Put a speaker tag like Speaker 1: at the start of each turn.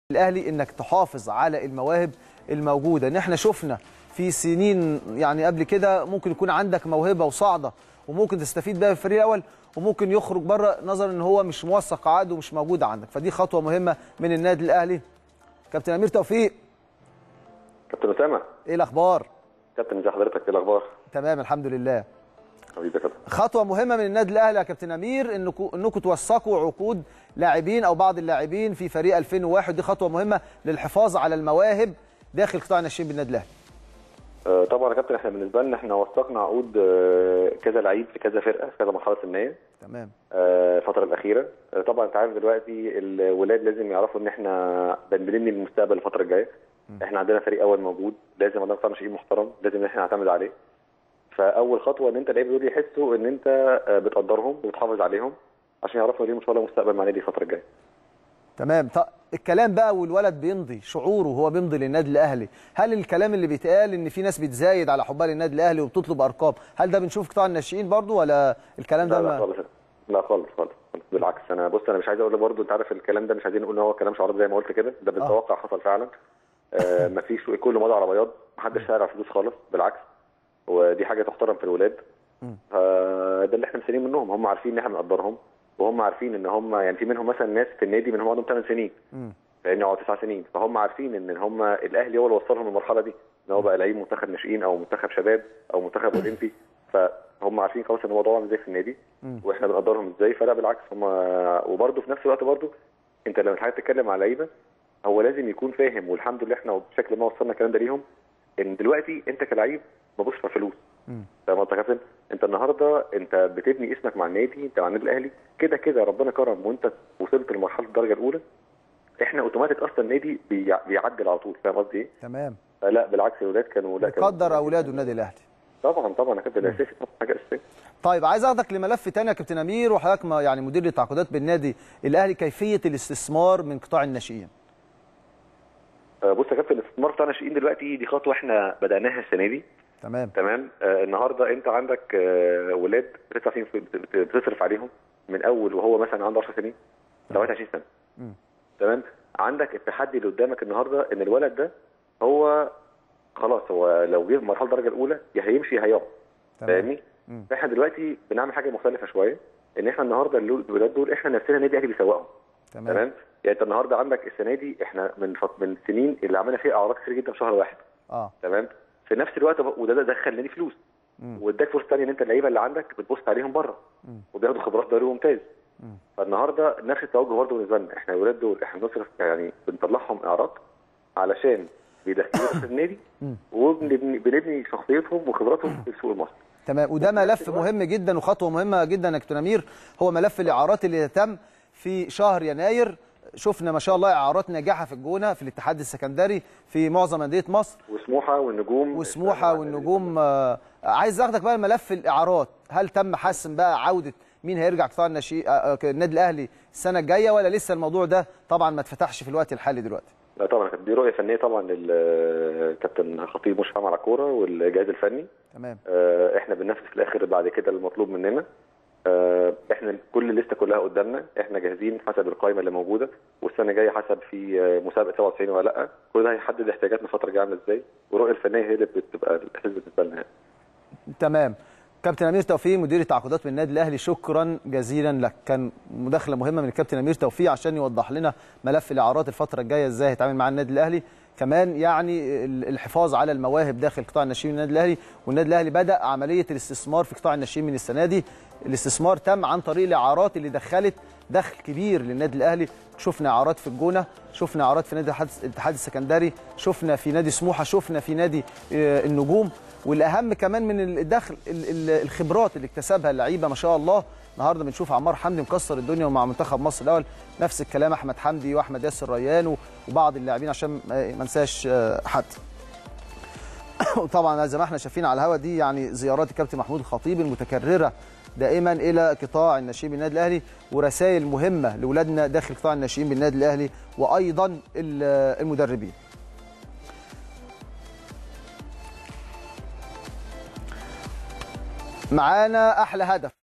Speaker 1: الاهلي انك تحافظ على المواهب الموجوده ان احنا شفنا في سنين يعني قبل كده ممكن يكون عندك موهبه وصاعده وممكن تستفيد بيها في الفريق الاول وممكن يخرج بره نظرا ان هو مش موثق عقد ومش موجود عندك فدي خطوه مهمه من النادي الاهلي كابتن امير توفيق
Speaker 2: كابتن اسامه
Speaker 1: ايه الاخبار
Speaker 2: كابتن ازي حضرتك ايه الاخبار
Speaker 1: تمام الحمد لله
Speaker 2: حبيبي يا كابتن
Speaker 1: خطوه مهمه من النادي الاهلي يا كابتن امير انكم انكم توثقوا عقود لاعبين او بعض اللاعبين في فريق 2001 دي خطوه مهمه للحفاظ على المواهب داخل قطاع الناشئين بالنادي الاهلي
Speaker 2: آه، طبعا يا كابتن احنا بالنسبه لنا احنا وثقنا عقود آه، كذا لعيب في كذا فرقه في كذا مرحله سنيه
Speaker 1: تمام
Speaker 2: آه، الفتره الاخيره آه، طبعا انت عارف دلوقتي الولاد لازم يعرفوا ان احنا بنبني المستقبل الفتره الجايه احنا عندنا فريق اول موجود لازم عندنا قطاع ناشئين محترم لازم ان احنا نعتمد عليه فاول خطوه ان انت اللعيبه دول يحسوا ان انت آه، بتقدرهم وبتحافظ عليهم عشان يعرفوا ليهم ان شاء الله مستقبل مع نادي الفتره الجايه
Speaker 1: تمام طب الكلام بقى والولد بيمضي شعوره وهو بيمضي للنادي الاهلي هل الكلام اللي بيتقال ان في ناس بتزايد على حبها للنادي الاهلي وبتطلب ارقام هل ده بنشوف قطاع الناشئين برضو ولا الكلام ده
Speaker 2: لا لا
Speaker 1: ما...
Speaker 2: خالص لا خالص خالص خالص. بالعكس انا بص انا مش عايز اقول برضه انت عارف الكلام ده مش عايزين نقول ان هو كلام شعارات زي ما قلت كده ده بالتوقع حصل فعلا آه مفيش كله مضى على بياض محدش سعر على فلوس خالص بالعكس ودي حاجه تحترم في الولاد فده اللي احنا مستنيين منهم هم عارفين ان احنا بنقدرهم وهم عارفين ان هم يعني في منهم مثلا ناس في النادي منهم عندهم 8 سنين
Speaker 1: مم.
Speaker 2: لان هو 9 سنين فهم عارفين ان هم الاهلي هو اللي وصلهم للمرحله دي ان هو بقى لعيب منتخب ناشئين او منتخب شباب او منتخب اولمبي فهم عارفين خلاص ان الموضوع عامل ازاي في النادي
Speaker 1: مم.
Speaker 2: واحنا بنقدرهم ازاي فلا بالعكس هم وبرده في نفس الوقت برده انت لما حضرتك تتكلم على لعيبه هو لازم يكون فاهم والحمد لله احنا بشكل ما وصلنا الكلام ده ليهم ان دلوقتي انت كلعيب ما بصش على الفلوس
Speaker 1: مم.
Speaker 2: فاهم قصدي يا كابتن؟ انت النهارده انت بتبني اسمك مع النادي انت مع النادي الاهلي كده كده ربنا كرم وانت وصلت لمرحله الدرجه الاولى احنا اوتوماتيك اصلا النادي بيع- بيعدل على طول فاهم قصدي ايه؟
Speaker 1: تمام
Speaker 2: لا بالعكس الولاد كانوا لا كانوا
Speaker 1: يقدر اولاده النادي الاهلي
Speaker 2: طبعا طبعا يا كابتن اساسي طبعا حاجه اساسيه
Speaker 1: طيب عايز اخدك لملف تاني يا كابتن امير وحضرتك ما- يعني مدير التعاقدات بالنادي الاهلي كيفيه الاستثمار من قطاع الناشئين
Speaker 2: آه، بص يا كابتن الاستثمار بتاع الناشئين دلوقتي دي خطوه احنا بداناها السنه دي
Speaker 1: تمام
Speaker 2: تمام آه النهارده انت عندك آه ولاد بتدفع فيهم بت- بت- بتصرف عليهم من اول وهو مثلا عنده 10 سنين لغايه 20 سنه
Speaker 1: مم.
Speaker 2: تمام عندك التحدي اللي قدامك النهارده ان الولد ده هو خلاص هو لو جه في مرحله الدرجه الاولى يا هيمشي يا هيقعد
Speaker 1: تمام
Speaker 2: فاهمني؟
Speaker 1: مم.
Speaker 2: فاحنا دلوقتي بنعمل حاجه مختلفه شويه ان احنا النهارده الولاد الولاد دول احنا نفسنا النادي الاهلي بيسوقهم
Speaker 1: تمام
Speaker 2: تمام يعني انت النهارده عندك السنه دي احنا من فط... من السنين اللي عملنا فيها اعراض كتير جدا في شهر واحد
Speaker 1: اه
Speaker 2: تمام في نفس الوقت ب- وده ده دخل نادي فلوس
Speaker 1: مم.
Speaker 2: واداك فرصه ثانيه ان انت اللعيبه اللي عندك بتبص عليهم بره
Speaker 1: مم.
Speaker 2: وبياخدوا خبرات دوري ممتاز
Speaker 1: مم.
Speaker 2: فالنهارده نفس التوجه برضه بالنسبه لنا احنا الولاد دول احنا بنصرف يعني بنطلعهم اعراض علشان بيدخلوا في النادي
Speaker 1: مم.
Speaker 2: وبنبني بنبني شخصيتهم وخبراتهم في السوق المصري
Speaker 1: تمام وده ملف مهم جدا وخطوه مهمه جدا يا كابتن امير هو ملف الاعارات اللي تم في شهر يناير شفنا ما شاء الله اعارات ناجحه في الجونه في الاتحاد السكندري في معظم انديه مصر
Speaker 2: وسموحه والنجوم
Speaker 1: وسموحه والنجوم آه، عايز اخدك بقى ملف الاعارات هل تم حسم بقى عوده مين هيرجع قطاع الناشئ آه، آه، النادي الاهلي السنه الجايه ولا لسه الموضوع ده طبعا ما اتفتحش في الوقت الحالي دلوقتي
Speaker 2: لا طبعا كانت دي رؤيه فنيه طبعا للكابتن خطيب مشرف على الكوره والجهاز الفني
Speaker 1: تمام
Speaker 2: آه، احنا بننفذ في الاخر بعد كده المطلوب مننا آه، احنا كل الليسته كلها قدامنا احنا جاهزين حسب القائمه اللي موجوده والسنه الجايه حسب في آه، مسابقه 97 ولا لا كل ده هيحدد احتياجاتنا الفتره الجايه عامله ازاي والرؤيه الفنيه هي اللي بتبقى الاساس بالنسبه لنا يعني.
Speaker 1: تمام كابتن امير توفيق مدير التعاقدات بالنادي الاهلي شكرا جزيلا لك كان مداخله مهمه من الكابتن امير توفيق عشان يوضح لنا ملف الاعارات الفتره الجايه ازاي هيتعامل مع النادي الاهلي كمان يعني ال- الحفاظ على المواهب داخل قطاع الناشئين من النادي الاهلي والنادي الاهلي بدا عمليه الاستثمار في قطاع الناشئين من السنه دي الاستثمار تم عن طريق الاعارات اللي دخلت دخل كبير للنادي الاهلي شفنا اعارات في الجونه شفنا اعارات في نادي الاتحاد- الاتحاد السكندري شفنا في نادي سموحه شفنا في نادي آه، النجوم والاهم كمان من الدخل ال- ال- الخبرات اللي اكتسبها اللعيبه ما شاء الله النهارده بنشوف عمار حمدي مكسر الدنيا ومع منتخب مصر الاول نفس الكلام احمد حمدي واحمد ياسر ريان و- وبعض اللاعبين عشان ما ما ننساش آه، حد وطبعا زي ما احنا شايفين على الهوا دي يعني زيارات الكابتن محمود الخطيب المتكرره دائما الى قطاع الناشئين بالنادي الاهلي ورسائل مهمه لاولادنا داخل قطاع الناشئين بالنادي الاهلي وايضا ال- المدربين معانا احلى هدف